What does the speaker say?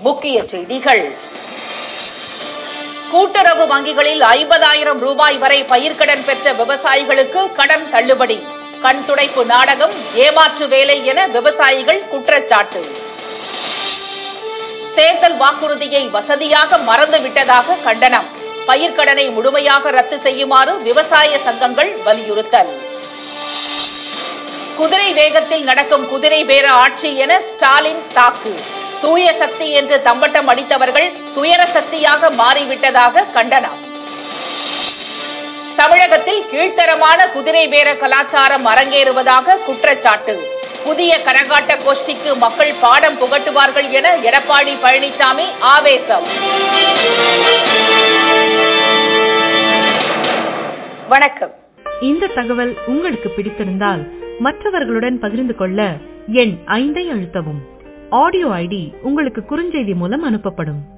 முக்கிய செய்திகள் கூட்டுறவு வங்கிகளில் ஐம்பதாயிரம் ரூபாய் வரை பயிர்க்கடன் பெற்ற விவசாயிகளுக்கு கடன் தள்ளுபடி கண் துடைப்பு நாடகம் ஏமாற்று வேலை என விவசாயிகள் குற்றச்சாட்டு தேர்தல் வாக்குறுதியை வசதியாக மறந்துவிட்டதாக கண்டனம் பயிர்க்கடனை முழுமையாக ரத்து செய்யுமாறு விவசாய சங்கங்கள் வலியுறுத்தல் குதிரை வேகத்தில் நடக்கும் குதிரை பேர ஆட்சி என ஸ்டாலின் தாக்கு தூய சக்தி என்று தம்பட்டம் அடித்தவர்கள் துயர சக்தியாக மாறிவிட்டதாக கண்டனம் தமிழகத்தில் கீழ்த்தரமான குதிரை பேர கலாச்சாரம் அரங்கேறுவதாக குற்றச்சாட்டு புதிய கரகாட்ட கோஷ்டிக்கு மக்கள் பாடம் புகட்டுவார்கள் என எடப்பாடி பழனிசாமி ஆவேசம் வணக்கம் இந்த தகவல் உங்களுக்கு பிடித்திருந்தால் மற்றவர்களுடன் பகிர்ந்து கொள்ள எண் ஐந்தை அழுத்தவும் ஆடியோ ஐடி உங்களுக்கு குறுஞ்செய்தி மூலம் அனுப்பப்படும்